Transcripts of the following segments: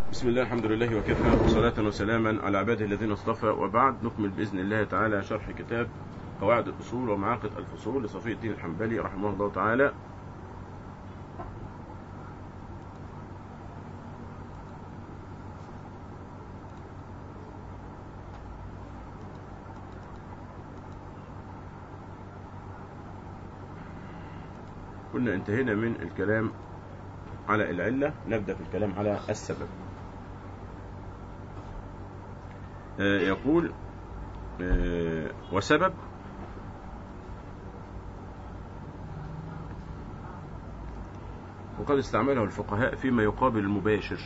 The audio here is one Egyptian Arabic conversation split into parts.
بسم الله الحمد لله وكفى وصلاة وسلاما على عباده الذين اصطفى وبعد نكمل بإذن الله تعالى شرح كتاب قواعد الأصول ومعاقد الفصول لصفي الدين الحنبلي رحمه الله تعالى كنا انتهينا من الكلام على العلة نبدأ في الكلام على السبب آه، يقول آه، وسبب وقد استعمله الفقهاء فيما يقابل المباشر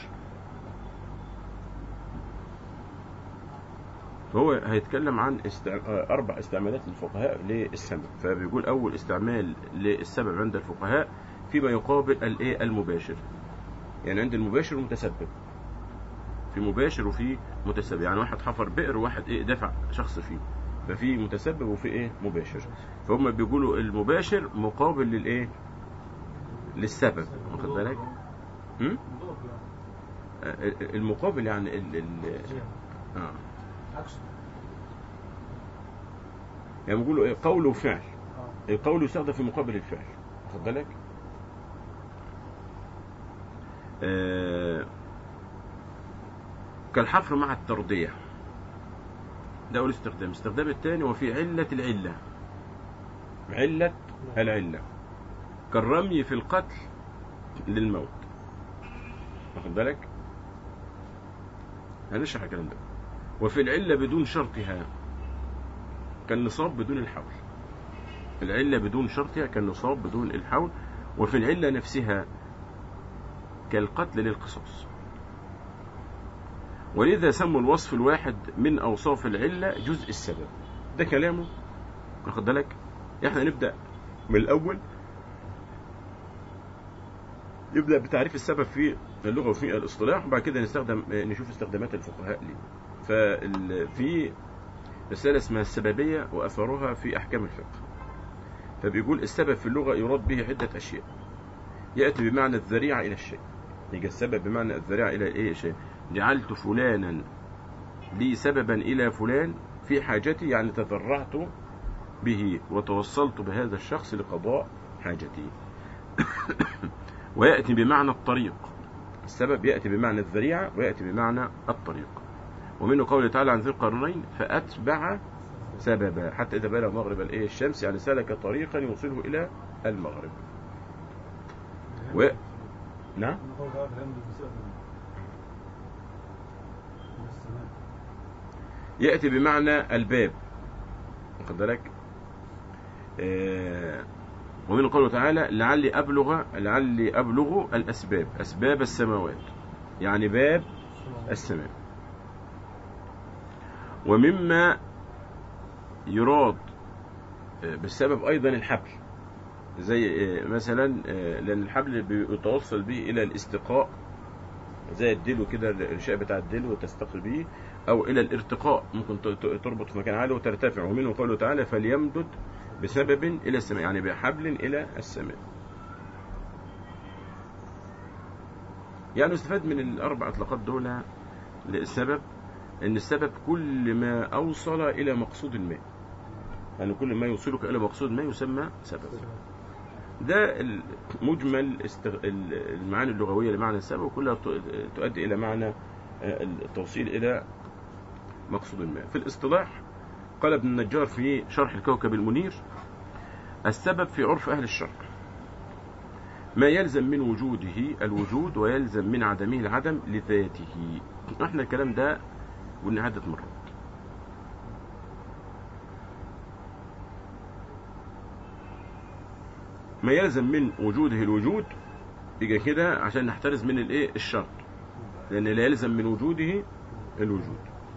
فهو هيتكلم عن استع... آه، أربع استعمالات للفقهاء للسبب فبيقول أول استعمال للسبب عند الفقهاء فيما يقابل الايه المباشر يعني عند المباشر متسبب في مباشر وفي متسبب يعني واحد حفر بئر وواحد ايه دفع شخص فيه ففي متسبب وفي ايه مباشر فهم بيقولوا المباشر مقابل للايه للسبب واخد بالك هم؟ آه، المقابل يعني ال ال اه يعني بيقولوا ايه قول وفعل القول يستخدم في مقابل الفعل واخد بالك آه، كالحفر مع الترضية ده أول استخدام الاستخدام الثاني وفي علة العلة علة العلة كالرمي في القتل للموت واخد بالك هنشرح الكلام ده وفي العلة بدون شرطها كالنصاب بدون الحول العلة بدون شرطها كالنصاب بدون الحول وفي العلة نفسها كالقتل للقصاص ولذا سموا الوصف الواحد من أوصاف العلة جزء السبب ده كلامه واخد بالك احنا نبدأ من الأول يبدأ بتعريف السبب في اللغة وفي الاصطلاح وبعد كده نستخدم نشوف استخدامات الفقهاء ليه ففي رسالة اسمها السببية وأثرها في أحكام الفقه فبيقول السبب في اللغة يراد به عدة أشياء يأتي بمعنى الذريعة إلى الشيء يجي السبب بمعنى الذريعة إلى إيه شيء جعلت فلانا لي سببا إلى فلان في حاجتي يعني تذرعت به وتوصلت بهذا الشخص لقضاء حاجتي ويأتي بمعنى الطريق السبب يأتي بمعنى الذريعة ويأتي بمعنى الطريق ومنه قوله تعالى عن ذي القرنين فأتبع سببا حتى إذا بلغ مغرب الإيه الشمس يعني سلك طريقا يوصله إلى المغرب و... نعم يأتي بمعنى الباب واخد بالك آه ومن قوله تعالى لعلي أبلغ لعلي أبلغ الأسباب أسباب السماوات يعني باب السماء ومما يراد بالسبب أيضا الحبل زي مثلا لأن الحبل بيتوصل به إلى الاستقاء زي الدلو كده الرشاء بتاع الدلو تستقي به أو إلى الارتقاء ممكن تربط في مكان عالي وترتفع ومنه قوله تعالى فليمدد بسبب إلى السماء يعني بحبل إلى السماء يعني استفاد من الأربع إطلاقات دول للسبب ان السبب كل ما اوصل الى مقصود ما يعني كل ما يوصلك الى مقصود ما يسمى سبب ده مجمل المعاني اللغويه لمعنى السبب وكلها تؤدي الى معنى التوصيل الى مقصود ما في الاصطلاح قال ابن النجار في شرح الكوكب المنير السبب في عرف اهل الشرق ما يلزم من وجوده الوجود ويلزم من عدمه العدم لذاته احنا الكلام ده قلنا عدة مرات ما يلزم من وجوده الوجود يجي كده عشان نحترز من الايه الشرط لان لا يلزم من وجوده الوجود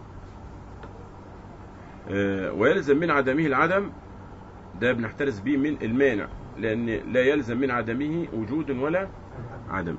آه ويلزم من عدمه العدم ده بنحترز به من المانع لان لا يلزم من عدمه وجود ولا عدم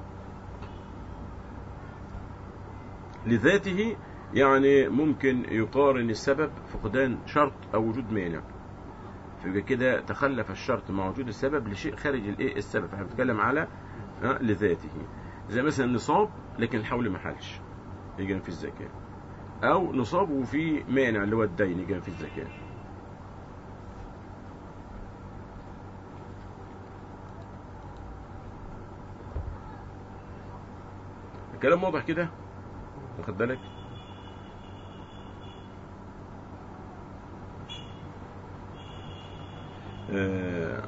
لذاته يعني ممكن يقارن السبب فقدان شرط او وجود مانع فيبقى كده تخلف الشرط مع وجود السبب لشيء خارج الايه السبب احنا بنتكلم على لذاته زي مثلا النصاب لكن الحول ما حلش يجي في الزكاة أو نصاب وفي مانع اللي هو الدين يجي في الزكاة الكلام واضح كده واخد بالك آه،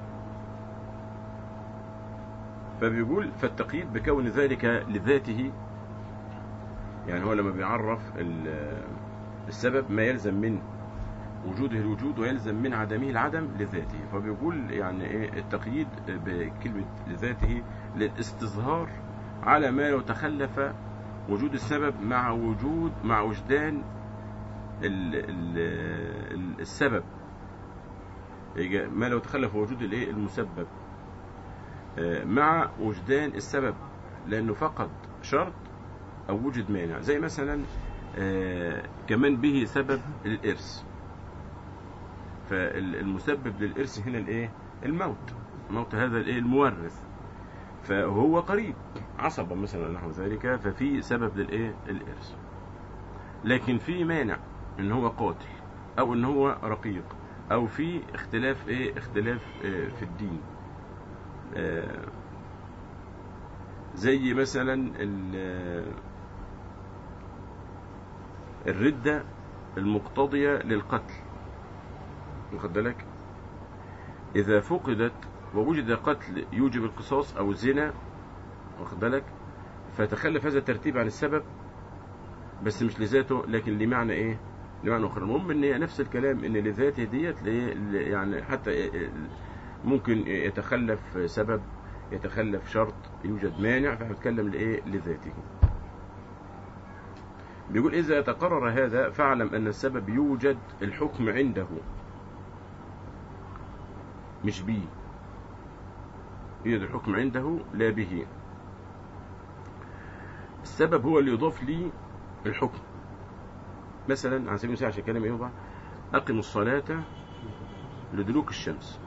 فبيقول فالتقييد بكون ذلك لذاته يعني هو لما بيعرف ال- السبب ما يلزم من وجوده الوجود ويلزم من عدمه العدم لذاته فبيقول يعني ايه التقييد بكلمة لذاته للاستظهار على ما لو تخلف وجود السبب مع وجود مع وجدان ال ال ال السبب يجي- ما لو تخلف وجود الايه المسبب آه، مع وجدان السبب لانه فقد شرط او وجد مانع زي مثلا آه، كمان به سبب الارث فالمسبب للارث هنا الايه الموت موت هذا الايه المورث فهو قريب عصبة مثلا نحو ذلك ففي سبب للايه الارث لكن في مانع ان هو قاتل او ان هو رقيق او في اختلاف ايه اختلاف آه، في الدين آه، زي مثلا ال- الردة المقتضية للقتل واخد بالك إذا فقدت ووجد قتل يوجب القصاص أو الزنا واخد بالك فتخلف هذا الترتيب عن السبب بس مش لذاته لكن لمعنى إيه؟ لمعنى آخر المهم إن هي نفس الكلام إن لذاته ديت ليه- ل- يعني حتى ممكن يتخلف سبب يتخلف شرط يوجد مانع فبنتكلم لإيه؟ لذاته بيقول إذا تقرر هذا فاعلم أن السبب يوجد الحكم عنده مش به يوجد الحكم عنده لا به السبب هو اللي يضاف لي الحكم مثلا على سبيل المثال عشان كلام يوضع أقم الصلاة لدلوك الشمس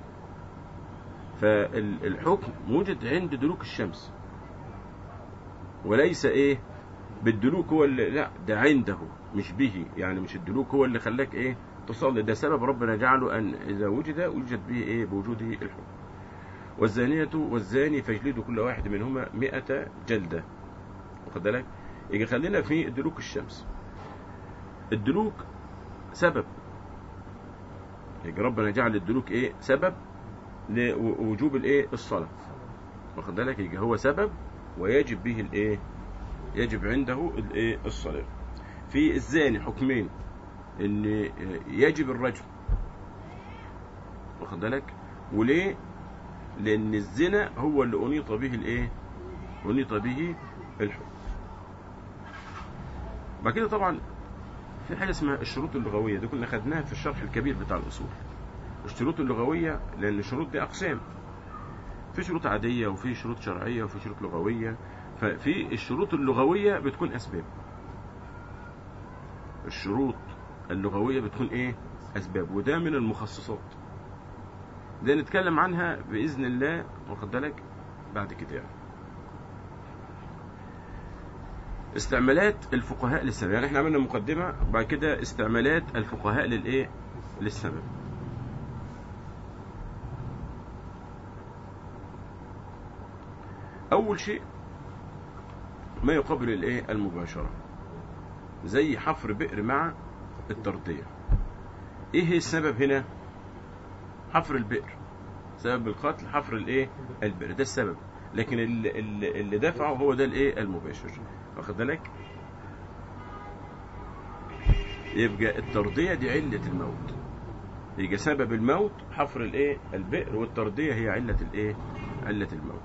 فالحكم موجد عند دلوك الشمس وليس ايه بالدلوك هو اللي لا ده عنده مش به يعني مش الدلوك هو اللي خلاك ايه تصلي ده سبب ربنا جعله ان اذا وجد وجد به ايه بوجوده الحكم والزانية والزاني فاجلدوا كل واحد منهما مئة جلدة واخد بالك يجي خلينا في دلوك الشمس الدلوك سبب يجي ربنا جعل الدلوك ايه سبب لوجوب الايه الصلاة واخد بالك يجي هو سبب ويجب به الايه يجب عنده الايه الصلاة في الزاني حكمين ان يجب الرجم واخد بالك وليه لان الزنا هو اللي انيط به الايه انيط به الحكم بعد كده طبعا في حاجه اسمها الشروط اللغويه دي كنا خدناها في الشرح الكبير بتاع الاصول الشروط اللغويه لان الشروط دي اقسام في شروط عاديه وفي شروط شرعيه وفي شروط لغويه ففي الشروط اللغويه بتكون اسباب الشروط اللغويه بتكون ايه اسباب وده من المخصصات ده نتكلم عنها باذن الله واخد بالك بعد كده يعني استعمالات الفقهاء للسبب يعني احنا عملنا مقدمه وبعد كده استعمالات الفقهاء للايه للسبب اول شيء ما يقابل الايه المباشره زي حفر بئر مع الترطيه ايه هي السبب هنا حفر البئر سبب القتل حفر الايه البئر ده السبب لكن اللي, اللي اللي دفعه هو ده الايه المباشر واخد بالك يبقى الترضية دي علة الموت يبقى سبب الموت حفر الايه البئر والترضية هي علة الايه علة الموت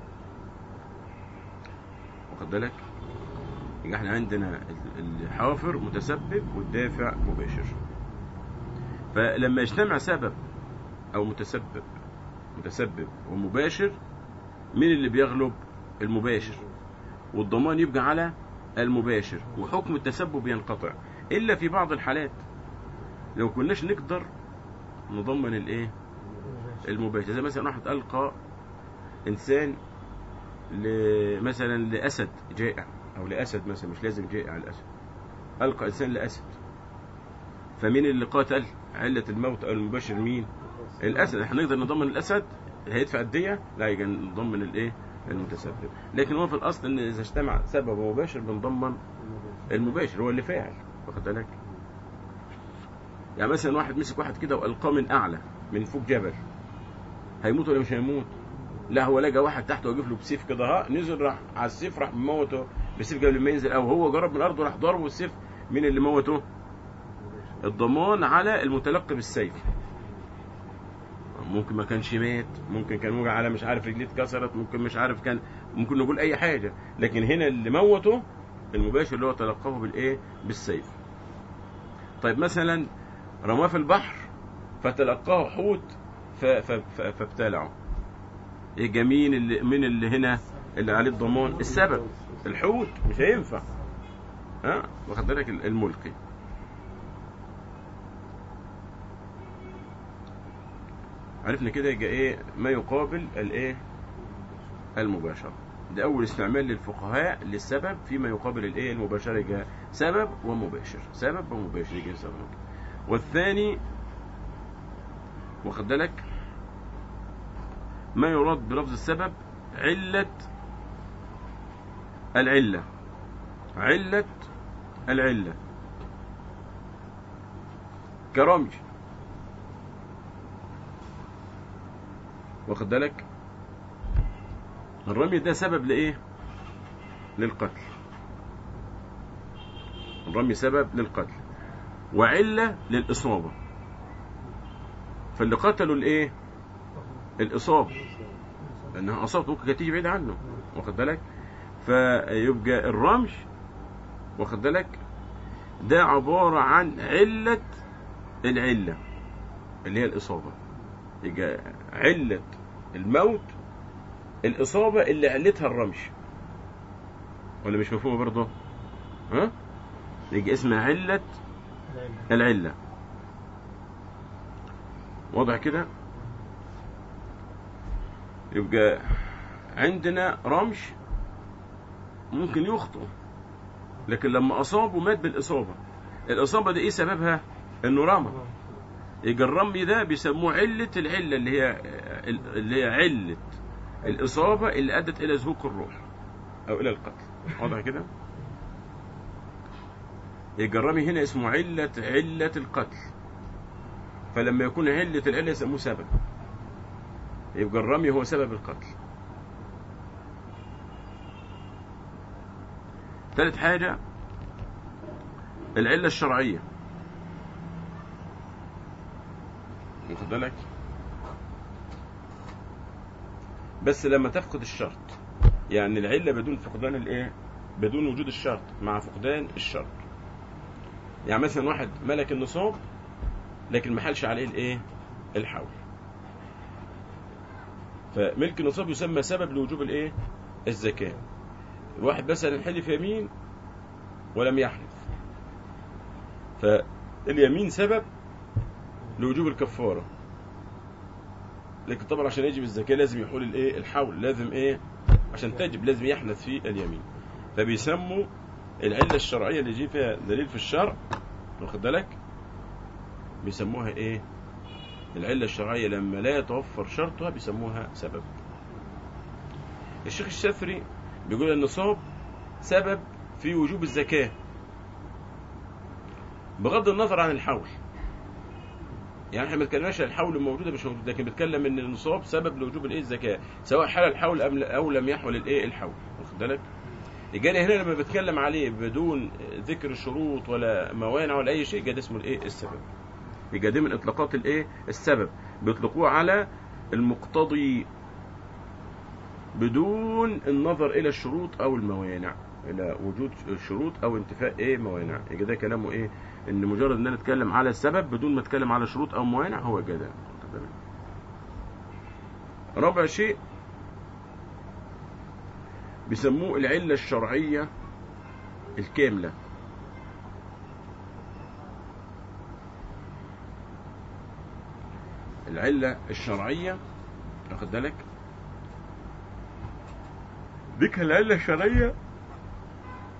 واخد بالك يبقى احنا عندنا الحافر متسبب والدافع مباشر فلما يجتمع سبب او متسبب متسبب ومباشر مين اللي بيغلب المباشر والضمان يبقى على المباشر وحكم التسبب ينقطع الا في بعض الحالات لو كناش نقدر نضمن الايه المباشر زي مثلا واحد القى انسان مثلا لاسد جائع او لاسد مثلا مش لازم جائع الاسد القى انسان لاسد فمين اللي قاتل علة الموت او المباشر مين الاسد احنا نقدر نضمن الاسد هيدفع الدية لا يجي نضمن الايه المتسبب لكن هو في الاصل ان اذا اجتمع سبب ومباشر بنضمن المباشر هو اللي فاعل واخد بالك يعني مثلا واحد مسك واحد كده والقاه من اعلى من فوق جبل هيموت ولا مش هيموت لا هو لقى واحد تحته وقف له بسيف كده ها نزل راح على السيف راح موته بالسيف قبل ما ينزل او هو جرب من الارض وراح ضربه بالسيف مين اللي موته الضمان على المتلقي بالسيف ممكن ما كانش مات ممكن كان وجع على مش عارف رجليه اتكسرت ممكن مش عارف كان ممكن نقول اي حاجه لكن هنا اللي موته المباشر اللي هو تلقاه بالايه بالسيف طيب مثلا رماه في البحر فتلقاه حوت ف- ف- ف- فابتلعه يبقى مين اللي مين اللي هنا اللي عليه الضمان السبب الحوت مش هينفع ها واخد بالك الملقي عرفنا كده يبقى ايه ما يقابل الايه المباشره ده اول استعمال للفقهاء للسبب فيما يقابل الايه المباشره يبقى سبب ومباشر سبب ومباشر يجي سبب والثاني واخد بالك ما يراد بلفظ السبب علة العلة علة العلة كرمج واخد بالك الرمي ده سبب لايه للقتل الرمي سبب للقتل وعلة للإصابة فاللي قتلوا الايه الإصابة لأنها أصابت ممكن كانت تيجي بعيد عنه واخد بالك فيبقى الرمش واخد بالك ده عبارة عن علة العلة اللي هي الإصابة يبقى علة الموت الإصابة اللي علتها الرمش ولا مش مفهومة برضه ها يبقى اسمها علة العلة واضح كده يبقى عندنا رمش ممكن يخطئ لكن لما أصابه مات بالإصابة الإصابة دي إيه سببها؟ إنه رمى يبقى الرمي ده بيسموه علة العلة اللي هي اللي هي علة الإصابة اللي أدت إلى زهوق الروح أو إلى القتل واضح كده؟ يبقى الرمي هنا اسمه علة علة القتل فلما يكون علة العلة يسموه سبب يبقى الرمي هو سبب القتل ثالث حاجة العلة الشرعية واخد بالك بس لما تفقد الشرط يعني العلة بدون فقدان الايه بدون وجود الشرط مع فقدان الشرط يعني مثلا واحد ملك النصاب لكن ما حالش عليه الايه الحول فملك النصاب يسمى سبب لوجوب الايه الزكاة الواحد مثلا حلف يمين ولم يحلف فاليمين سبب لوجوب الكفارة لكن طبعا عشان يجب الزكاة لازم يحول الايه الحول لازم ايه عشان تجب لازم يحنث في اليمين فبيسموا العلة الشرعية اللي يجي فيها دليل في الشرع واخد بالك بيسموها ايه العلة الشرعية لما لا يتوفر شرطها بيسموها سبب الشيخ الشافري بيقول النصاب سبب في وجوب الزكاة بغض النظر عن الحول يعني احنا ما بنتكلمش عن الحول موجوده مش موجوده لكن بنتكلم ان النصاب سبب لوجوب الايه الزكاه سواء حال الحول ام او لم يحول الايه الحول واخد بالك الجاني هنا لما بتكلم عليه بدون ذكر الشروط ولا موانع ولا اي شيء ده اسمه الايه السبب يبقى دي من اطلاقات الايه السبب بيطلقوه على المقتضي بدون النظر الى الشروط او الموانع الى وجود شروط او انتفاء ايه موانع يبقى ده كلامه ايه ان مجرد ان انا اتكلم على السبب بدون ما اتكلم على شروط او موانع هو كده رابع شيء بيسموه العلة الشرعية الكاملة العلة الشرعية واخد بالك ديك العلة الشرعية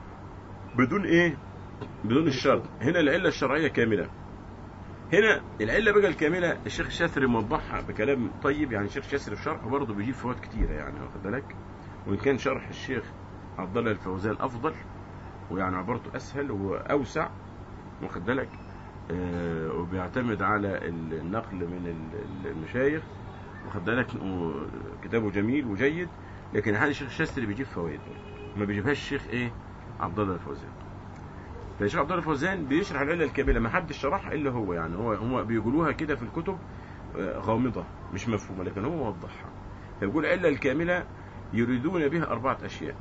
بدون ايه بدون الشرط هنا العله الشرعيه كامله هنا العله بقى الكامله الشيخ الشاثري موضحها بكلام طيب يعني الشيخ الشاثري في شرحه برضه بيجيب فوائد كتيره يعني واخد بالك وان كان شرح الشيخ عبد الله الفوزان افضل ويعني عبارته اسهل واوسع واخد بالك آه وبيعتمد على النقل من ال- المشايخ واخد بالك كتابه جميل وجيد لكن هذا الشيخ الشاذلي بيجيب فوائد ما بيجيبهاش الشيخ ايه عبد الله الفوزان فالشيخ عبد الله الفوزان بيشرح العله الكامله ما حدش شرحها الا هو يعني هو هم بيقولوها كده في الكتب آه، غامضه مش مفهومه لكن هو وضحها فبيقول العله الكامله يريدون بها اربعه اشياء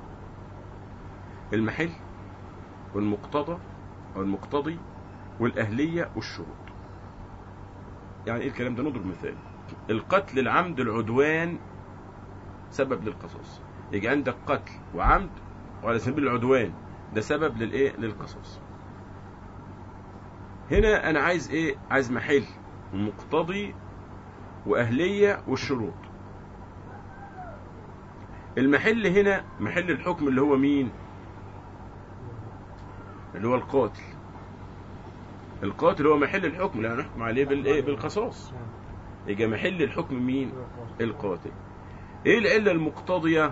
المحل والمقتضى او المقتضي والاهليه والشروط يعني ايه الكلام ده نضرب مثال القتل العمد العدوان سبب للقصاص يجي عندك قتل وعمد وعلى سبيل العدوان ده سبب للايه للقصاص هنا انا عايز ايه عايز محل ومقتضي واهليه والشروط المحل هنا محل الحكم اللي هو مين اللي هو القاتل القاتل هو محل الحكم لا نحكم عليه بالايه بالقصاص يبقى محل الحكم مين القاتل ايه العله المقتضيه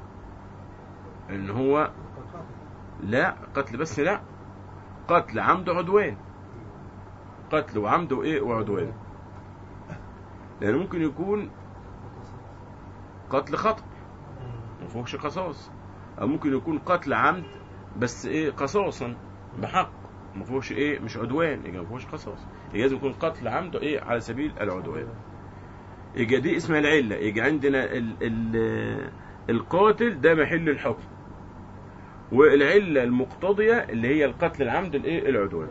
ان هو لا قتل بس لا قتل عمد عدوان قتل وعمد وايه وعدوان لان ممكن يكون قتل خطأ ما فيهوش قصاص او ممكن يكون قتل عمد بس ايه قصاصا بحق ما فيهوش ايه مش عدوان يبقى ما فيهوش قصاص يبقى لازم يكون قتل عمد ايه على سبيل العدوان يبقى دي اسمها العله يبقى عندنا ال ال القاتل ده محل الحكم والعله المقتضيه اللي هي القتل العمد الايه العدوان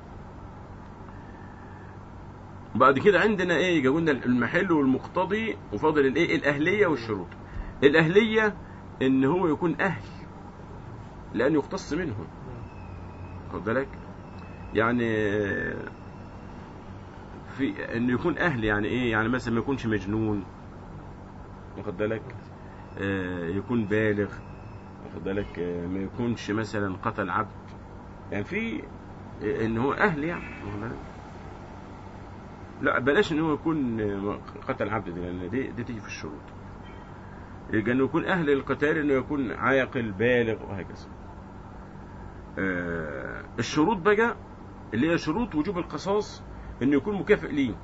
بعد كده عندنا ايه يبقى قلنا المحل والمقتضي وفاضل الايه الاهليه والشروط الاهليه ان هو يكون اهل لان يختص منهم خد بالك يعني في انه يكون اهل يعني ايه يعني مثلا ما يكونش مجنون واخد بالك آه يكون بالغ واخد بالك آه ما يكونش مثلا قتل عبد يعني في آه، ان هو اهل يعني واخد بالك لا بلاش ان هو يكون آه، قتل عبد دي لان دي, دي تيجي في الشروط يبقى انه يكون اهل القتال انه يكون عاقل بالغ وهكذا آه، الشروط بقى اللي هي شروط وجوب القصاص انه يكون مكافئ ليه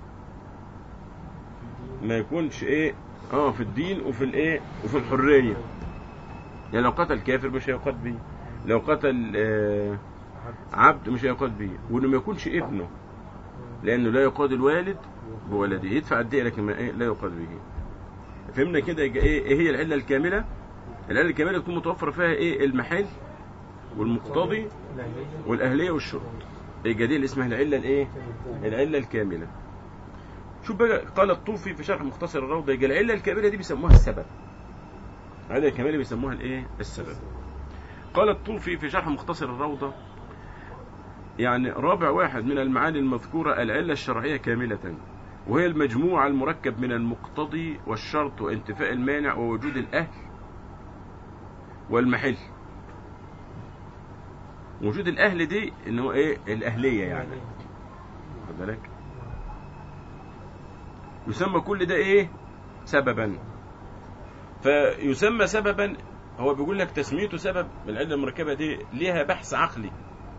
ما يكونش ايه اه في الدين وفي الايه وفي الحريه يعني لو قتل كافر مش هيقاد بيه لو قتل آه عبد مش هيقاد بيه وانه ما يكونش ابنه لانه لا يقاد الوالد بولده يدفع الدية لكن ما إيه لا يقاد به فهمنا كده يبقى ايه ايه هي العله الكامله العله الكامله تكون متوفر فيها ايه المحل والمقتضي والاهليه والشروط يبقى دي اللي اسمها العله الايه العله الكامله شوف بقى قال الطوفي في شرح مختصر الروضه يبقى العله الكامله دي بيسموها السبب العله الكامله بيسموها الايه السبب قال الطوفي في شرح مختصر الروضه يعني رابع واحد من المعاني المذكوره العله الشرعيه كامله وهي المجموعه المركب من المقتضي والشرط وانتفاء المانع ووجود الاهل والمحل وجود الاهل دي ان هو ايه الاهليه يعني خد بالك يسمى كل ده ايه سببا فيسمى سببا هو بيقول لك تسميته سبب العله المركبه دي ليها بحث عقلي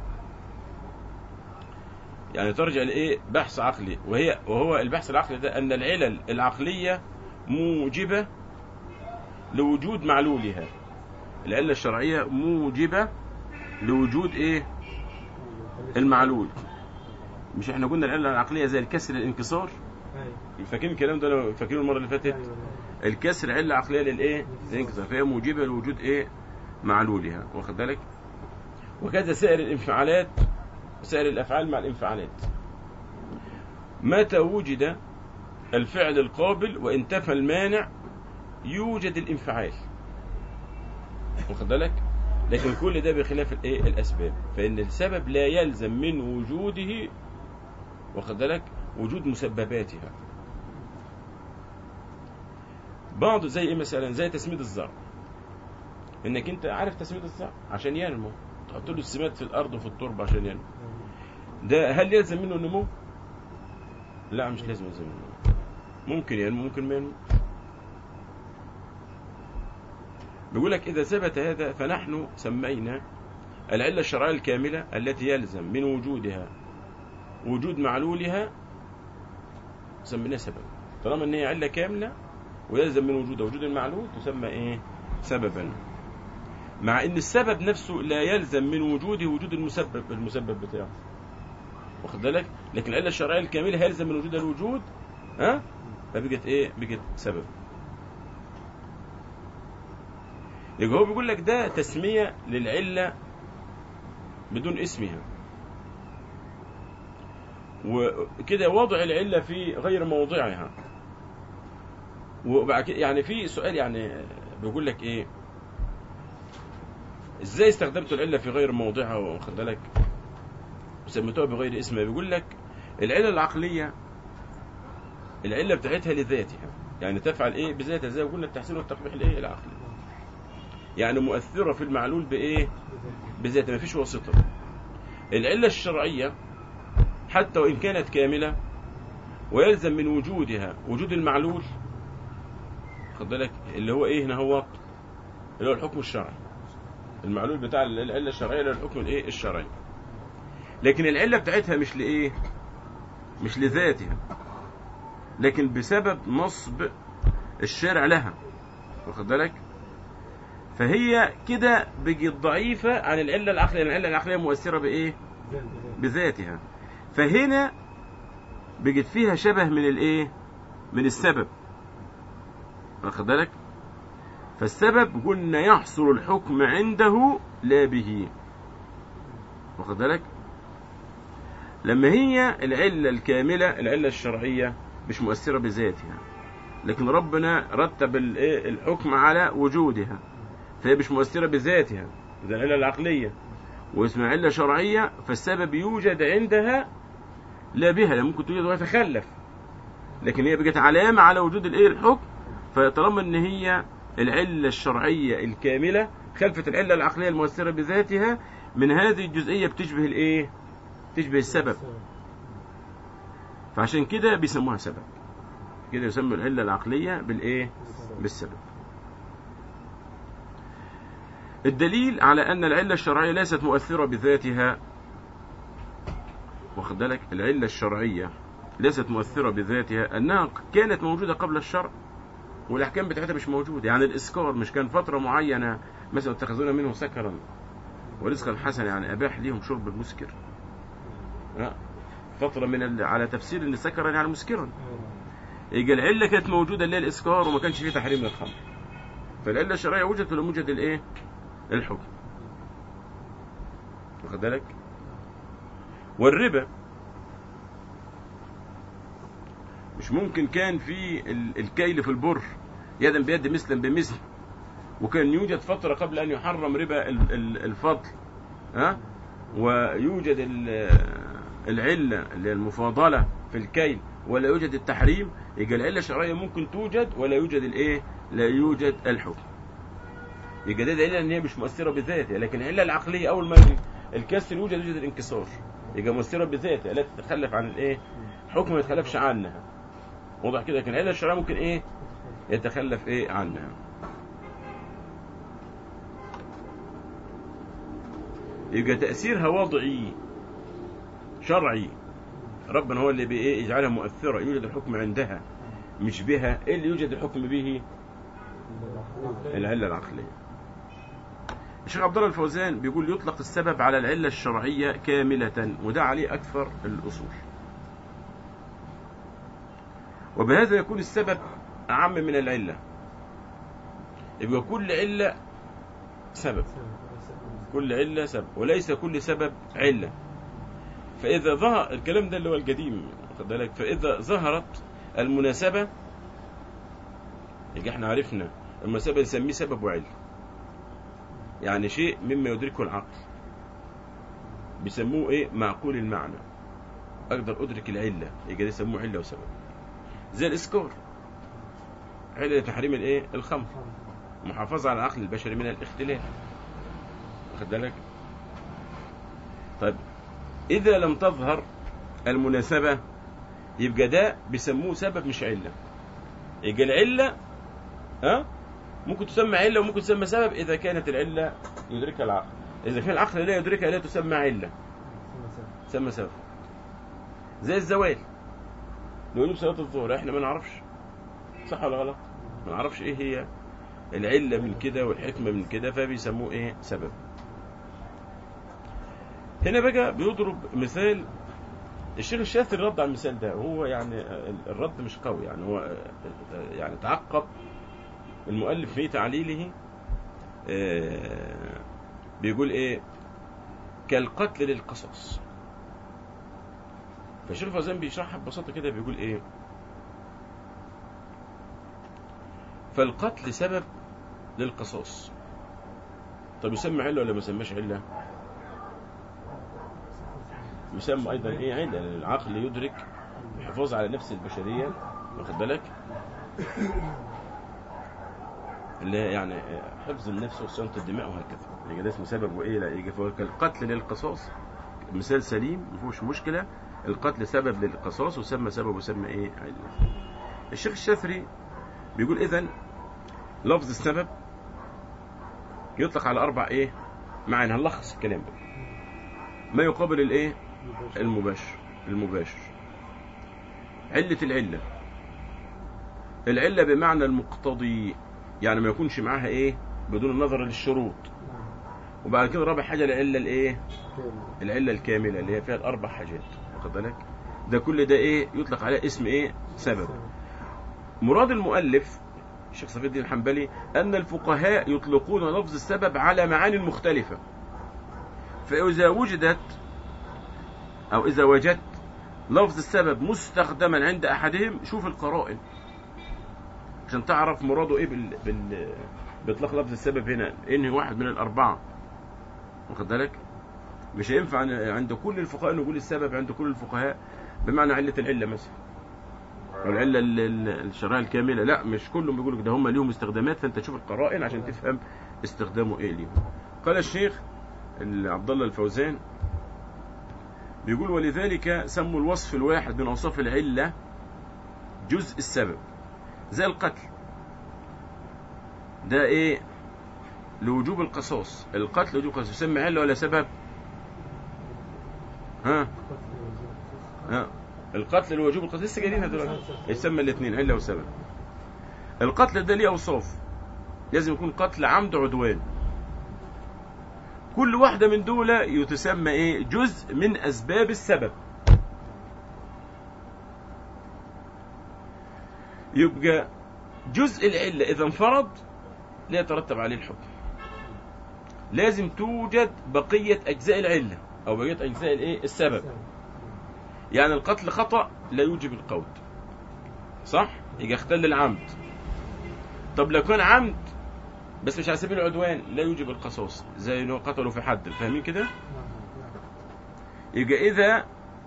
يعني ترجع لايه بحث عقلي وهي وهو البحث العقلي ده ان العلل العقليه موجبه لوجود معلولها العله الشرعيه موجبه لوجود ايه المعلول مش احنا قلنا العله العقليه زي الكسر الانكسار فاكرين الكلام ده لو فاكرين المره اللي فاتت الكسر عله عقليه للايه للانكسار فهي موجبه لوجود ايه معلولها واخد بالك وكذا سائر الانفعالات سائر الافعال مع الانفعالات متى وجد الفعل القابل وانتفى المانع يوجد الانفعال واخد بالك لكن كل ده بخلاف الايه الاسباب فان السبب لا يلزم من وجوده واخد بالك وجود مسبباتها بعض زي ايه مثلا زي تسميد الزرع انك انت عارف تسميد الزرع عشان ينمو تحط له السمات في الارض وفي التربه عشان ينمو ده هل يلزم منه النمو لا مش لازم يلزم منه النمو. ممكن ينمو ممكن ما ينمو بيقول لك اذا ثبت هذا فنحن سمينا العله الشرعيه الكامله التي يلزم من وجودها وجود معلولها سميناها سبب طالما ان هي عله كامله ويلزم من وجودها وجود المعلول تسمى ايه سببا مع ان السبب نفسه لا يلزم من وجوده وجود المسبب المسبب بتاعه واخد بالك لكن العله الشرعيه الكامله هيلزم من وجودها الوجود ها فبقت ايه بقت سبب يبقى هو بيقول لك ده تسميه للعله بدون اسمها وكده وضع العله في غير موضعها وبعد كده يعني في سؤال يعني بيقول لك ايه ازاي استخدمت العله في غير موضعها واخد بالك وسميتوها بغير اسمها بيقول لك العله العقليه العله بتاعتها لذاتها يعني تفعل ايه بذاتها زي ما قلنا التحسين والتقبيح الايه العقلي يعني مؤثره في المعلول بايه بذاتها مفيش واسطه العله الشرعيه حتى وان كانت كامله ويلزم من وجودها وجود المعلول خد بالك اللي هو ايه هنا هو اللي هو الحكم الشرعي المعلول بتاع العله الشرعيه اللي هو الحكم الايه الشرعي لكن العله بتاعتها مش لايه مش لذاتها لكن بسبب نصب الشارع لها واخد بالك فهي كده بقت ضعيفه عن العله العقليه العله العقليه مؤثره بايه بذاتها فهنا بقت فيها شبه من الايه من السبب واخد بالك فالسبب قلنا يحصل الحكم عنده لا به واخد بالك لما هي العلة الكاملة العلة الشرعية مش مؤثرة بذاتها لكن ربنا رتب الايه الحكم على وجودها فهي مش مؤثرة بذاتها زي العلة العقلية واسمها علة شرعية فالسبب يوجد عندها لا بها لا ممكن توجد ويتخلف لكن هي بقت علامة على وجود الايه الحكم فطالما ان هي العلة الشرعية الكاملة خلفت العلة العقلية المؤثرة بذاتها من هذه الجزئية بتشبه الايه تشبه السبب فعشان كده بيسموها سبب كده يسموا العلة العقلية بالايه بالسبب الدليل على ان العلة الشرعية ليست مؤثرة بذاتها واخد بالك العلة الشرعية ليست مؤثرة بذاتها انها كانت موجودة قبل الشرع والاحكام بتاعتها مش موجوده يعني الاسكار مش كان فتره معينه مثلا اتخذون منه سكرا ورزقا حسنا يعني اباح ليهم شرب المسكر لا فتره من ال... على تفسير ان سكرا يعني مسكرا يجي العله كانت موجوده اللي هي الاسكار وما كانش فيه تحريم للخمر فالعله الشرعيه وجدت ولا وجد الايه الحكم واخد بالك والربا مش ممكن كان في الكيل في البر يدا بيد مثلا بمثل وكان يوجد فترة قبل أن يحرم ربا الفضل ها ويوجد العلة اللي هي المفاضلة في الكيل ولا يوجد التحريم يبقى العلة الشرعية ممكن توجد ولا يوجد الايه لا يوجد الحكم يبقى ده دليل ان هي مش مؤثرة بذاتها لكن العلة العقلية اول ما الكسر يوجد يوجد الانكسار يبقى مؤثرة بذاتها لا تتخلف عن الايه حكم ما يتخلفش عنها واضح كده لكن العله الشرعيه ممكن ايه يتخلف ايه عنها يبقى تاثيرها وضعي شرعي ربنا هو اللي بايه يجعلها مؤثره يوجد الحكم عندها مش بها ايه اللي يوجد الحكم به العله العقليه الشيخ عبد الله الفوزان بيقول يطلق السبب على العله الشرعيه كامله وده عليه اكثر الاصول وبهذا يكون السبب أعم من العلة يبقى كل علة سبب كل علة سبب وليس كل سبب علة فإذا ظهر الكلام ده اللي هو القديم خد بالك فإذا ظهرت المناسبة يبقى احنا عرفنا المناسبة نسميه سبب وعلة يعني شيء مما يدركه العقل بيسموه ايه معقول المعنى اقدر ادرك العله يبقى ده يسموه عله وسبب زي الاسكار علة تحريم الايه الخمر محافظة على العقل البشري من الاختلاف واخد بالك طيب إذا لم تظهر المناسبة يبقى ده بيسموه سبب مش علة يبقى العلة ها ممكن تسمى علة وممكن تسمى سبب إذا كانت العلة يدركها العقل إذا كان العقل لا يدركها لا تسمى علة تسمى سبب زي الزوال لو صلاة الظهر احنا ما نعرفش صح ولا غلط ما نعرفش ايه هي العلة من كده والحكمة من كده فبيسموه ايه سبب هنا بقى بيضرب مثال الشيخ الشافعي رد على المثال ده هو يعني الرد مش قوي يعني هو يعني تعقب المؤلف في تعليله آه، بيقول ايه كالقتل للقصص فالشيخ فوزان بيشرحها ببساطة كده بيقول ايه فالقتل سبب للقصاص طب يسمى علة ولا ما يسمىش علة يسمى ايضا ايه علة لان العقل يدرك الحفاظ على نفس البشرية واخد بالك اللي هي يعني حفظ النفس وصيانة الدماء وهكذا يبقى ده اسمه سبب وايه لا يجي فهو كالقتل للقصاص مثال سليم ما فيهوش مشكلة القتل سبب للقصاص وسمى سبب وسمى ايه علة الشيخ الشافعي بيقول اذا لفظ السبب يطلق على اربع ايه معنى هنلخص الكلام بقى ما يقابل الايه المباشر المباشر علة العلة العلة بمعنى المقتضي يعني ما يكونش معاها ايه بدون النظر للشروط وبعد كده رابع حاجة العلة الايه العلة الكاملة اللي هي فيها الاربع حاجات واخد بالك ده كل ده ايه يطلق عليه اسم ايه سبب مراد المؤلف الشيخ صفي الدين الحنبلي أن الفقهاء يطلقون لفظ السبب على معاني مختلفة فإذا وجدت أو إذا وجدت لفظ السبب مستخدما عند أحدهم شوف القرائن عشان تعرف مراده إيه بال... بال... بإطلاق لفظ السبب هنا إنه واحد من الأربعة واخد بالك مش هينفع عند كل الفقهاء نقول السبب عند كل الفقهاء بمعنى علة العلة مثلا والعلة الشرعية الكاملة لا مش كلهم بيقولوا ده هم ليهم استخدامات فانت تشوف القرائن عشان تفهم استخدامه ايه ليهم قال الشيخ عبد الله الفوزان بيقول ولذلك سموا الوصف الواحد من اوصاف العلة جزء السبب زي القتل ده ايه لوجوب القصاص القتل لوجوب القصاص يسمى علة ولا سبب ها ها القتل لوجوب القتل لسه جايين دلوقتي يسمى الاثنين عله وسبب القتل ده ليه اوصاف لازم يكون قتل عمد عدوان كل واحده من دول يتسمى ايه جزء من اسباب السبب يبقى جزء العله اذا انفرد لا يترتب عليه الحكم لازم توجد بقيه اجزاء العله او بقيه اجزاء الايه السبب يعني القتل خطأ لا يوجب القود صح يجي اختل العمد طب لو كان عمد بس مش على سبيل العدوان لا يوجب القصاص زي انه قتلوا في حد فاهمين كده يبقى اذا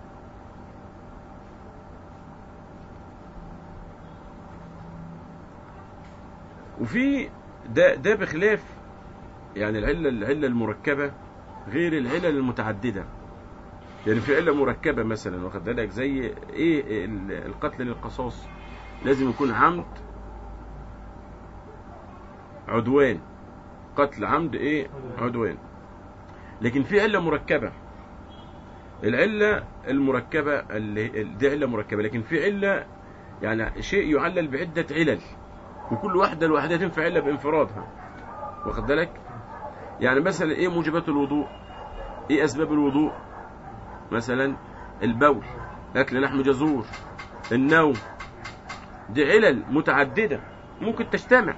وفي ده ده بخلاف يعني العله العله المركبه غير العلل المتعدده يعني في علة مركبة مثلا واخد بالك زي ايه القتل للقصاص لازم يكون عمد عدوان قتل عمد ايه عدوان لكن في علة مركبة العلة المركبة اللي دي علة مركبة لكن في علة يعني شيء يعلل بعدة علل وكل واحدة لوحدها تنفع علة بانفرادها واخد بالك يعني مثلا ايه موجبات الوضوء ايه اسباب الوضوء مثلا البول اكل لحم جزور النوم دي علل متعدده ممكن تجتمع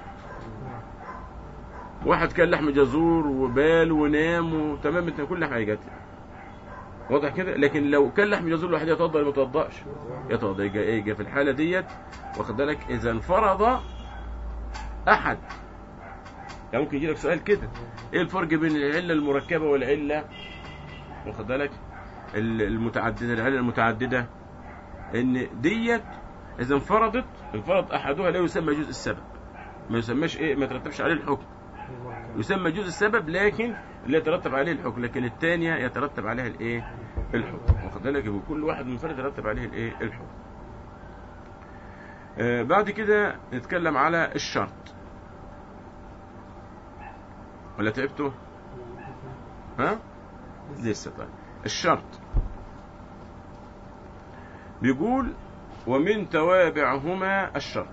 واحد كان لحم جزور وبال ونام وتمام كل حاجه واضح كده لكن لو كان لحم جزور لوحده يتوضا ولا ما يتوضاش يتوضا يجي ايه يجي في الحاله ديت واخد بالك اذا انفرض احد يعني ممكن يجي لك سؤال كده ايه الفرق بين العله المركبه والعله واخد بالك المتعددة العلل المتعددة ان ديت اذا انفرضت انفرض احدها لا يسمى جزء السبب ما يسمىش ايه ما يترتبش عليه الحكم يسمى جزء السبب لكن اللي يترتب عليه الحكم لكن الثانيه يترتب عليها الايه الحكم واخد بالك يبقى كل واحد منفرد يترتب عليه الايه الحكم آه بعد كده نتكلم على الشرط ولا تعبتوا ها لسه طيب الشرط بيقول ومن توابعهما الشرط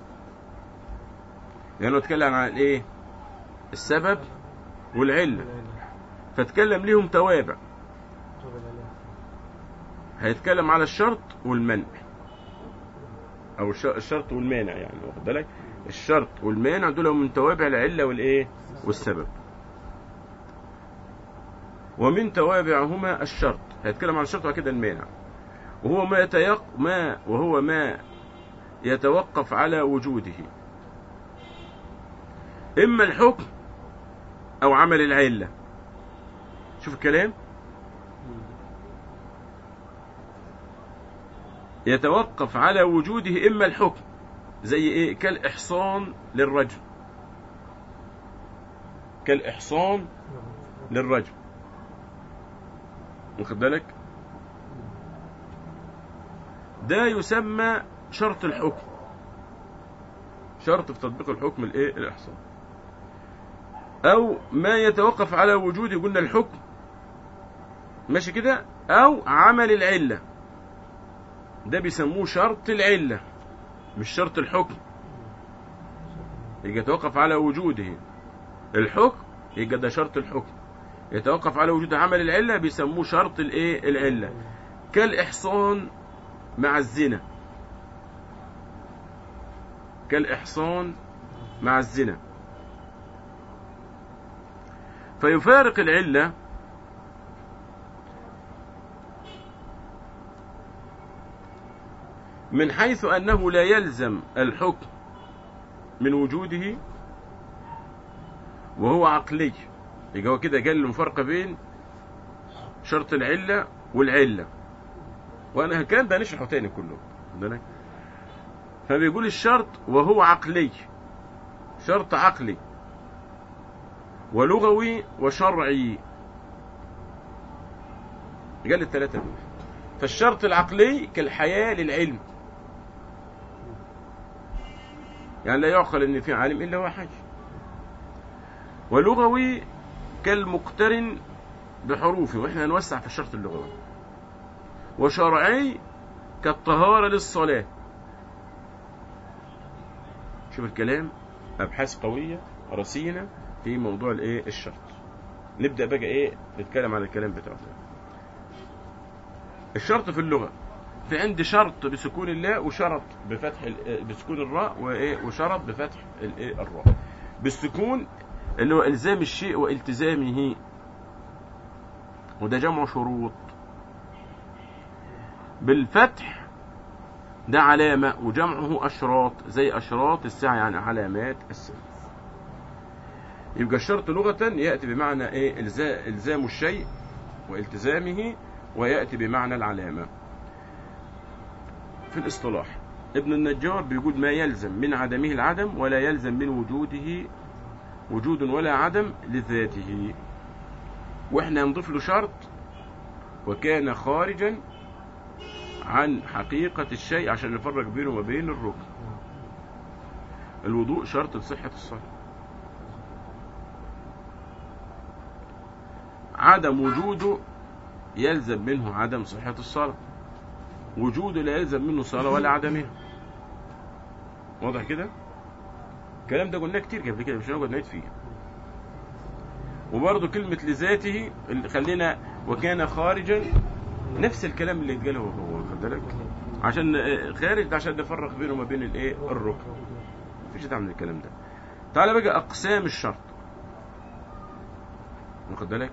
يعني نتكلم عن الايه السبب والعله فتكلم ليهم توابع هيتكلم على الشرط والمنع او الش- الشرط والمانع يعني واخد بالك الشرط والمانع دول من توابع العله والايه والسبب ومن توابعهما الشرط هيتكلم عن الشرط وبعد كده المانع وهو ما يتيق ما وهو ما يتوقف على وجوده اما الحكم او عمل العله شوف الكلام يتوقف على وجوده اما الحكم زي ايه كالاحصان للرجل كالاحصان للرجل واخد بالك ده يسمى شرط الحكم شرط في تطبيق الحكم الايه الاحصان او ما يتوقف على وجود قلنا الحكم ماشي كده او عمل العله ده بيسموه شرط العله مش شرط الحكم يبقى يتوقف على وجوده الحكم يبقى ده شرط الحكم يتوقف على وجود عمل العله بيسموه شرط الايه العله كالاحصان مع الزنا كالاحصان مع الزنا فيفارق العله من حيث انه لا يلزم الحكم من وجوده وهو عقلي يبقى هو كده قال المفارقه بين شرط العله والعله وانا الكلام ده هنشرحه تاني كله خد بالك؟ فبيقول الشرط وهو عقلي شرط عقلي ولغوي وشرعي قال الثلاثة دول فالشرط العقلي كالحياة للعلم يعني لا يعقل ان في عالم الا هو حي ولغوي كالمقترن بحروفه واحنا هنوسع في الشرط اللغوي وشرعي كالطهارة للصلاة شوف الكلام أبحاث قوية رصينة في موضوع الايه الشرط نبدأ بقى ايه نتكلم عن الكلام بتاعه الشرط في اللغة في عندي شرط بسكون الله وشرط بفتح ال- بسكون الراء وايه وشرط بفتح الايه الراء بالسكون اللي هو الزام الشيء والتزامه وده جمع شروط بالفتح ده علامة وجمعه أشراط زي أشراط الساعة يعني علامات الساعة يبقى الشرط لغة يأتي بمعنى إيه إلزا- إلزام الشيء والتزامه ويأتي بمعنى العلامة في الاصطلاح ابن النجار بيقول ما يلزم من عدمه العدم ولا يلزم من وجوده وجود ولا عدم لذاته واحنا نضيف له شرط وكان خارجا عن حقيقة الشيء عشان نفرق بينه وبين الركن الوضوء شرط لصحة الصلاة عدم وجوده يلزم منه عدم صحة الصلاة وجوده لا يلزم منه صلاة ولا عدمها واضح كده الكلام ده قلناه كتير قبل كده مش هنقعد نعيد فيه وبرضه كلمة لذاته اللي خلينا وكان خارجا نفس الكلام اللي اتقاله هو خد بالك عشان آه، خارج ده عشان نفرق بينه وما بين الايه الركن مفيش داعي من الكلام ده تعالى بقى اقسام الشرط واخد بالك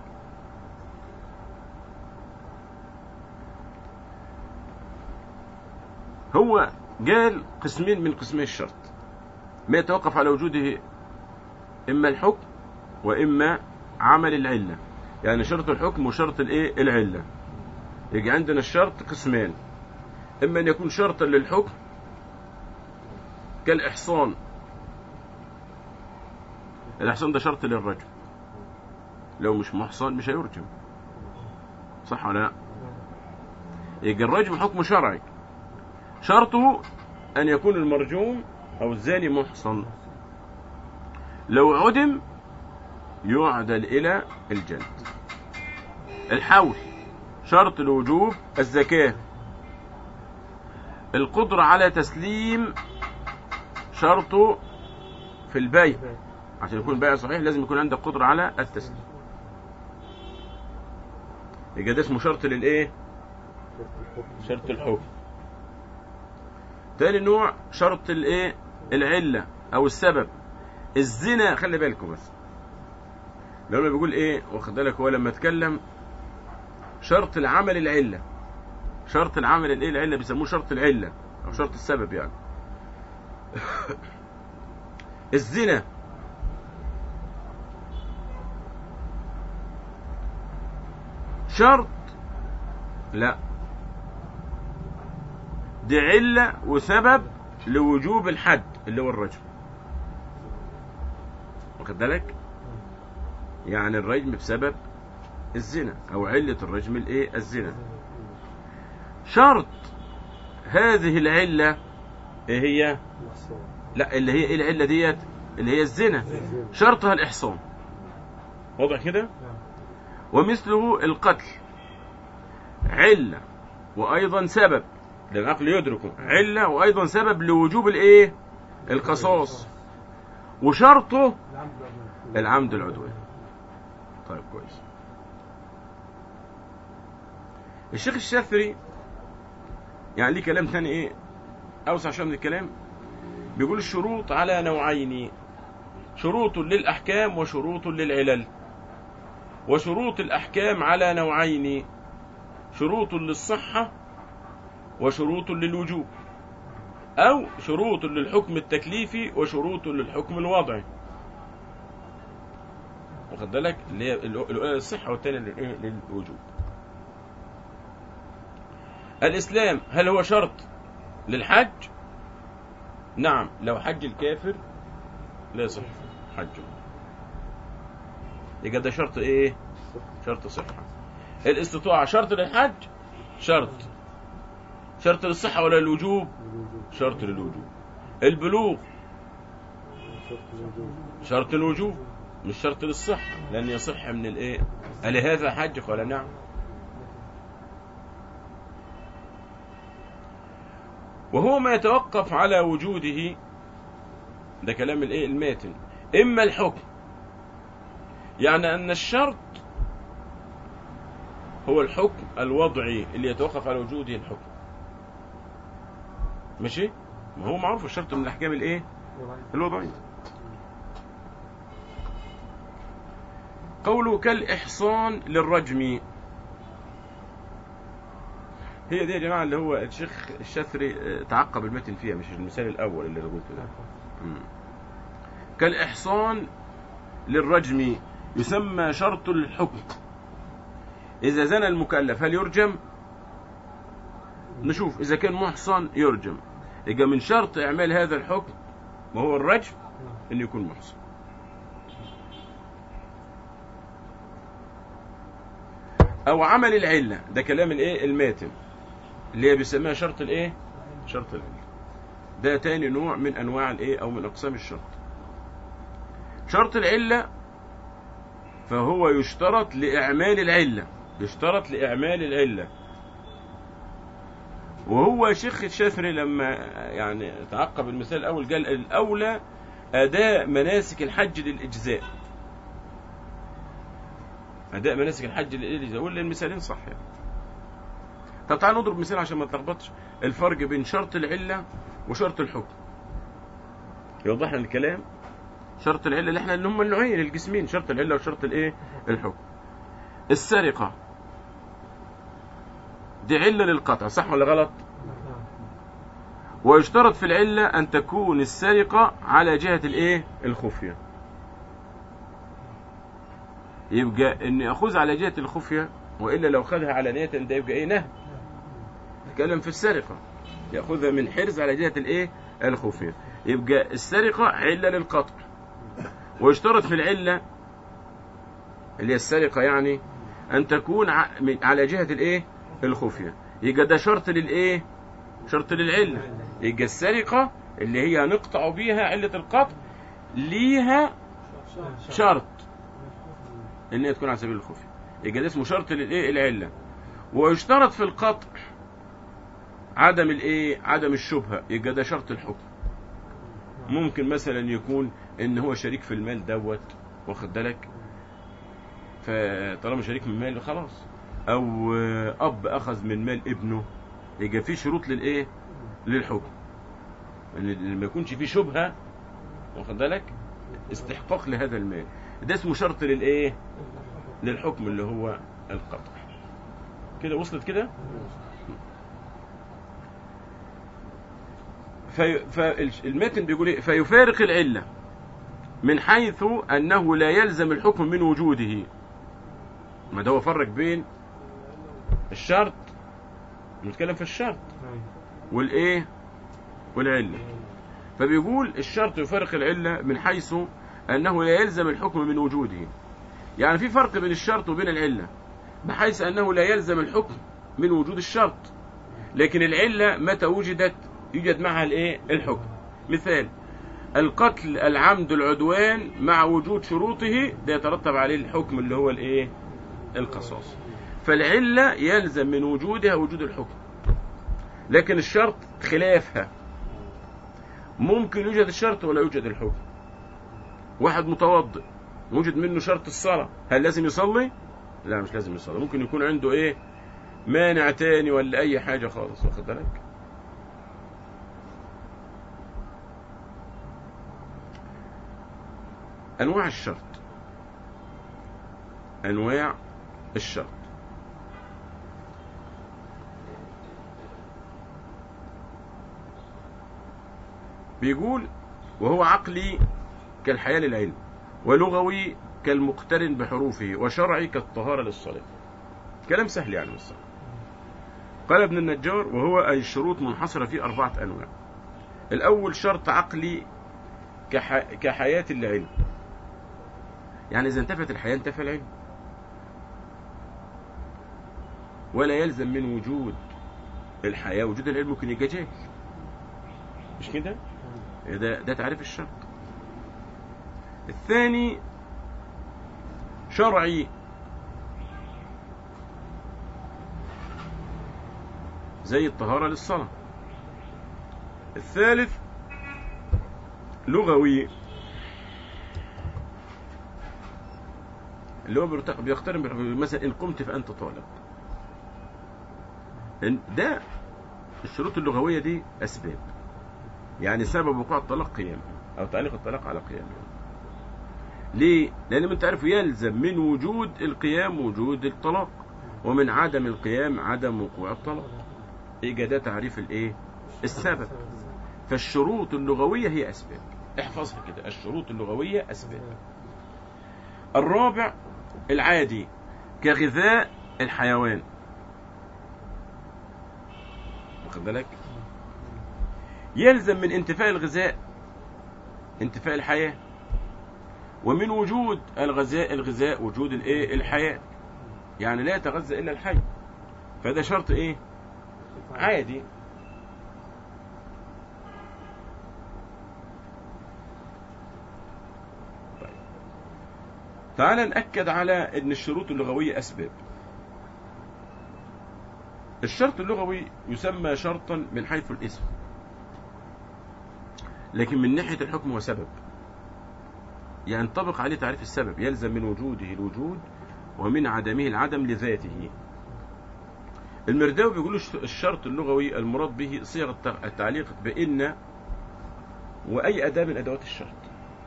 هو قال قسمين من قسمي الشرط ما يتوقف على وجوده اما الحكم واما عمل العله يعني شرط الحكم وشرط الايه العله يجي عندنا الشرط قسمان اما ان يكون شرطا للحكم كالاحصان الإحصان ده شرط للرجم لو مش محصن مش هيرجم صح ولا لا يبقى الرجم حكم شرعي شرطه أن يكون المرجوم أو الزاني محصن لو عدم يعدل إلى الجلد الحول شرط الوجوب الزكاة القدرة على تسليم شرطه في البيع عشان يكون البيع صحيح لازم يكون عندك قدرة على التسليم يبقى ده اسمه شرط للايه شرط الحكم تاني نوع شرط الايه العلة او السبب الزنا خلي بالكم بس لما بيقول ايه واخد بالك هو لما اتكلم شرط العمل العلة شرط العمل الايه العلة بيسموه شرط العلة او شرط السبب يعني الزنا شرط لا دي علة وسبب لوجوب الحد اللي هو الرجم واخد بالك يعني الرجم بسبب الزنا او علة الرجم الايه الزنا شرط هذه العلة ايه هي لا اللي هي ايه العلة ديت اللي هي الزنا شرطها الاحصان واضح كده ومثله القتل علة وأيضا سبب للعقل يدركه علة وأيضا سبب لوجوب الإيه القصاص وشرطه العمد العدوان طيب كويس الشيخ الشافعي يعني ليه كلام ثاني ايه اوسع شويه من الكلام بيقول الشروط على نوعين شروط للاحكام وشروط للعلل وشروط الأحكام على نوعين شروط للصحة وشروط للوجوب أو شروط للحكم التكليفي وشروط للحكم الوضعي واخد بالك اللي هي الأولى للصحة والثانية للوجوب الإسلام هل هو شرط للحج؟ نعم لو حج الكافر لا يصح حجه يبقى ده شرط ايه شرط صحة الاستطاعة شرط للحج شرط شرط للصحة ولا للوجوب شرط للوجوب البلوغ شرط الوجوب مش شرط للصحة لأن يصح من الايه هل هذا حج قال نعم وهو ما يتوقف على وجوده ده كلام الايه الماتن اما الحكم يعني أن الشرط هو الحكم الوضعي اللي يتوقف على وجوده الحكم ماشي ما هو معروف الشرط من الأحكام الإيه الوضعية قوله كالإحصان للرجم هي دي يا جماعة اللي هو الشيخ الشثري تعقب المتن فيها مش المثال الأول اللي قلته ده كالإحصان للرجم يسمى شرط الحكم إذا زنى المكلف هل يرجم نشوف إذا كان محصن يرجم يبقى من شرط إعمال هذا الحكم وهو الرجم أن يكون محصن أو عمل العلة ده كلام الإيه الماتن اللي هي بيسميها شرط الإيه شرط العلة ده تاني نوع من أنواع الإيه أو من أقسام الشرط شرط العلة فهو يشترط لإعمال العلة يشترط لإعمال العلة وهو شيخ الشافعي لما يعني تعقب المثال الأول قال الأولى أداء مناسك الحج للإجزاء أداء مناسك الحج للإجزاء ولا المثالين صح يعني طب تعال نضرب مثال عشان ما تلخبطش الفرق بين شرط العلة وشرط الحكم يوضح لنا الكلام شرط العله اللي احنا اللي هم النوعين الجسمين شرط العله وشرط الايه الحكم السرقه دي عله للقطع صح ولا غلط ويشترط في العله ان تكون السرقه على جهه الايه الخفيه يبقى ان ياخذ على جهه الخفيه والا لو خذها علانيه ده يبقى ايه نهب نتكلم في السرقه ياخذها من حرز على جهه الايه الخفيه يبقى السرقه عله للقطع ويشترط في العلة اللي هي السرقة يعني أن تكون ع- من- على جهة الإيه الخفية يبقى ده شرط للإيه شرط للعلة يبقى السرقة اللي هي نقطع بيها علة القطع ليها شرط ان هي تكون على سبيل الخفي يبقى ده اسمه شرط للايه العله ويشترط في القطع عدم الايه عدم الشبهه يبقى ده شرط الحكم ممكن مثلا يكون ان هو شريك في المال دوت واخد بالك فطالما شريك من المال خلاص او آه، اب اخذ من مال ابنه يبقى في شروط للايه للحكم ان ما يكونش في شبهه واخد بالك استحقاق لهذا المال ده اسمه شرط للايه للحكم اللي هو القطع كده وصلت كده في فالمتن بيقول ايه فيفارق العله من حيث انه لا يلزم الحكم من وجوده ما ده هو فرق بين الشرط نتكلم في الشرط والايه والعله فبيقول الشرط يفارق العله من حيث انه لا يلزم الحكم من وجوده يعني في فرق بين الشرط وبين العله بحيث انه لا يلزم الحكم من وجود الشرط لكن العله متى وجدت يوجد معها الايه الحكم مثال القتل العمد العدوان مع وجود شروطه ده يترتب عليه الحكم اللي هو الايه القصاص فالعله يلزم من وجودها وجود الحكم لكن الشرط خلافها ممكن يوجد الشرط ولا يوجد الحكم واحد متوضئ وجد منه شرط الصلاة هل لازم يصلي لا مش لازم يصلي ممكن يكون عنده ايه مانع تاني ولا اي حاجة خالص واخد بالك انواع الشرط انواع الشرط بيقول وهو عقلي كالحياة للعلم ولغوي كالمقترن بحروفه وشرعي كالطهارة للصلاة كلام سهل يعني مش صعب قال ابن النجار وهو أي الشروط منحصرة في أربعة أنواع الأول شرط عقلي كح... كحياة العلم يعني إذا انتفت الحياة انتفى العلم ولا يلزم من وجود الحياة وجود العلم ممكن يبقى جاهل مش كده؟ ده ده تعريف الشرط الثاني شرعي زي الطهارة للصلاة الثالث لغوي اللي هو بيرتق- بيقترن بال- مثلا إن قمت فأنت طالب إن- ده الشروط اللغوية دي أسباب يعني سبب وقوع الطلاق قيام أو تعليق الطلاق على قيام ليه؟ لأن من تعرف يلزم من وجود القيام وجود الطلاق ومن عدم القيام عدم وقوع الطلاق يبقى ده تعريف الايه؟ السبب فالشروط اللغوية هي أسباب احفظها كده الشروط اللغوية أسباب الرابع العادي كغذاء الحيوان واخد بالك يلزم من انتفاء الغذاء انتفاء الحياة ومن وجود الغذاء الغذاء وجود الايه الحياة يعني لا يتغذى الا الحي فده شرط ايه عادي طيب. تعال نأكد على ان الشروط اللغوية اسباب الشرط اللغوي يسمى شرطا من حيث الاسم لكن من ناحية الحكم هو سبب ينطبق عليه تعريف السبب يلزم من وجوده الوجود ومن عدمه العدم لذاته المرداوي بيقول الشرط اللغوي المراد به صيغة التعليق بإن وأي أداة من أدوات الشرط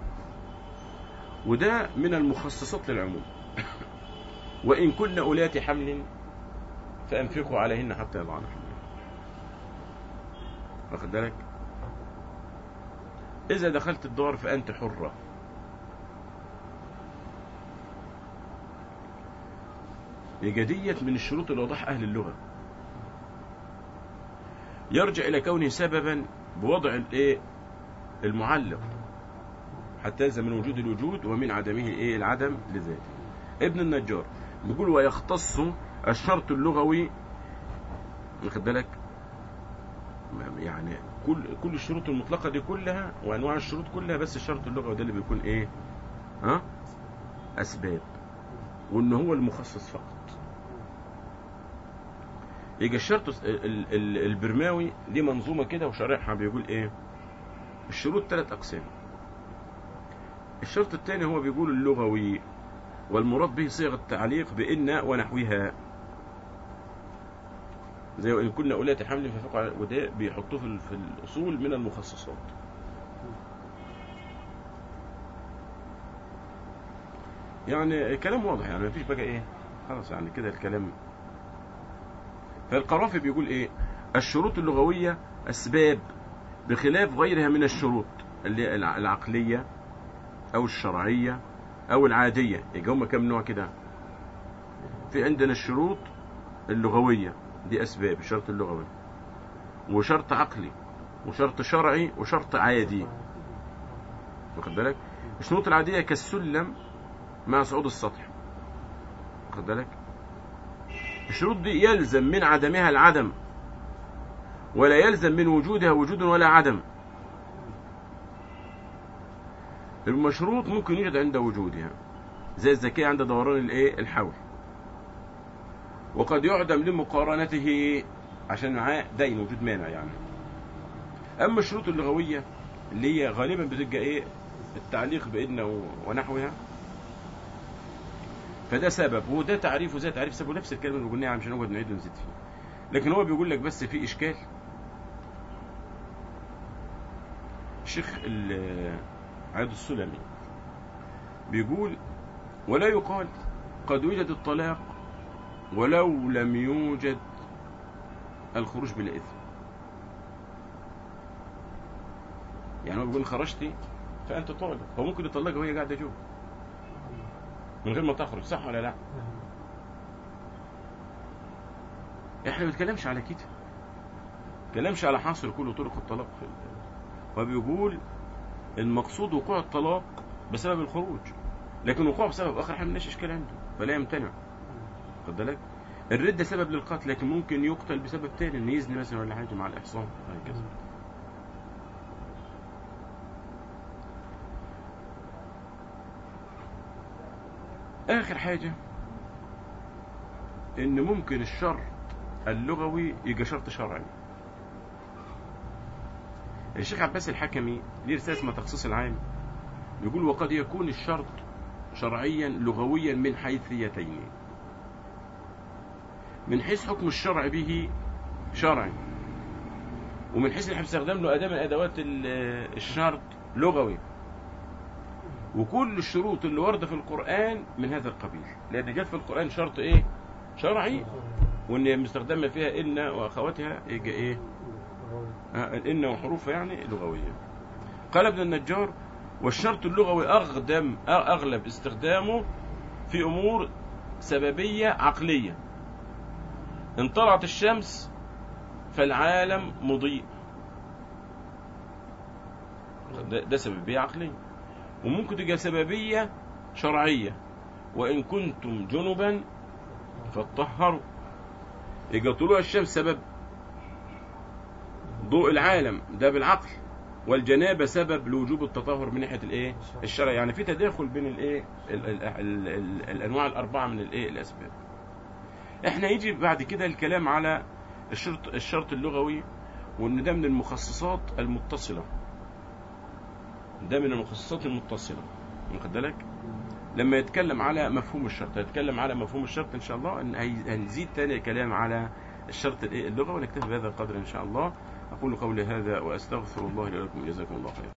وده من المخصصات للعموم وإن كن أولات حمل فأنفقوا عليهن حتى يضعن حملهن واخد بالك إذا دخلت الدار فأنت حرة يبقى ديت من الشروط اللي وضعها أهل اللغة يرجع إلى كونه سببا بوضع الايه المعلق حتى يلزم من وجود الوجود ومن عدمه ايه العدم لذاته ابن النجار بيقول ويختص الشرط اللغوي واخد بالك يعني كل كل الشروط المطلقه دي كلها وانواع الشروط كلها بس الشرط اللغوي ده اللي بيكون ايه ها اسباب وان هو المخصص فقط يجي الشرط ال- ال- البرماوي دي منظومه كده وشارحها بيقول ايه الشروط ثلاث اقسام الشرط الثاني هو بيقول اللغوي والمراد به صيغه التعليق بان ونحوها زي وان كنا اولات حمل ففقع وده بيحطوه في ال- في الاصول من المخصصات يعني كلام واضح يعني مفيش بقى ايه خلاص يعني كده الكلام فالقرافي بيقول ايه الشروط اللغوية اسباب بخلاف غيرها من الشروط اللي هي الع- العقلية او الشرعية او العادية يبقى هم كم نوع كده في عندنا الشروط اللغوية دي اسباب الشرط اللغوي وشرط عقلي وشرط شرعي وشرط عادي واخد بالك الشروط العادية كالسلم مع صعود السطح واخد بالك الشروط دي يلزم من عدمها العدم ولا يلزم من وجودها وجود ولا عدم المشروط ممكن يوجد عند وجودها زي الذكية عند دوران الايه الحول وقد يعدم لمقارنته عشان معاه دين وجود مانع يعني اما الشروط اللغوية اللي هي غالبا بتبقى ايه التعليق بإن و- ونحوها فده سبب وده تعريفه زي تعريف سبب نفس الكلمه اللي قلناها مش هنقعد نعيد ونزيد فيه لكن هو بيقول لك بس في اشكال الشيخ ال- عيد السلمي بيقول ولا يقال قد وجد الطلاق ولو لم يوجد الخروج بلا اثم يعني هو بيقول خرجتي فانت طالق هو ممكن يطلقها وهي قاعده جوه من غير ما تخرج صح ولا لا احنا ما بنتكلمش على كده ما بنتكلمش على حصر كل طرق الطلاق في ال- وبيقول المقصود وقوع الطلاق بسبب الخروج لكن وقوع بسبب اخر احنا ما لناش اشكال عنده فلا يمتنع خد بالك الردة سبب للقتل لكن ممكن يقتل بسبب تاني ان يزني مثلا ولا حاجه مع الاحصان وهكذا اخر حاجه ان ممكن الشرط اللغوي يبقى شرط شرعي الشيخ عباس الحكمي ليه رساله اسمها تخصيص العام يقول وقد يكون الشرط شرعيا لغويا من حيثيتين من حيث حكم الشرع به شرعي ومن حيث احنا بنستخدم له اداه من ادوات ال- الشرط لغوي وكل الشروط اللي وارده في القران من هذا القبيل لان جت في القران شرط ايه شرعي وان مستخدمه فيها ان واخواتها يجي ايه آه، الإن وحروفها يعني لغوية قال ابن النجار والشرط اللغوي أقدم أغلب استخدامه في أمور سببية عقلية إن طلعت الشمس فالعالم مضيء ده, ده سببية عقلية وممكن تبقى سببية شرعية وإن كنتم جنبا فاتطهروا يبقى طلوع الشمس سبب ضوء العالم ده بالعقل والجنابه سبب لوجوب التطهر من ناحيه الايه الشرع يعني في تداخل بين الايه ال- ال- ال- ال- الانواع الاربعه من الايه الاسباب احنا يجي بعد كده الكلام على الشرط الشرط اللغوي وان ده من المخصصات المتصله ده من المخصصات المتصله واخد بالك لما يتكلم على مفهوم الشرط يتكلم على مفهوم الشرط ان شاء الله ان هي- هنزيد تاني كلام على الشرط الايه اللغوي ونكتفي بهذا القدر ان شاء الله اقول قولي هذا واستغفر الله لي ولكم جزاكم الله خيرا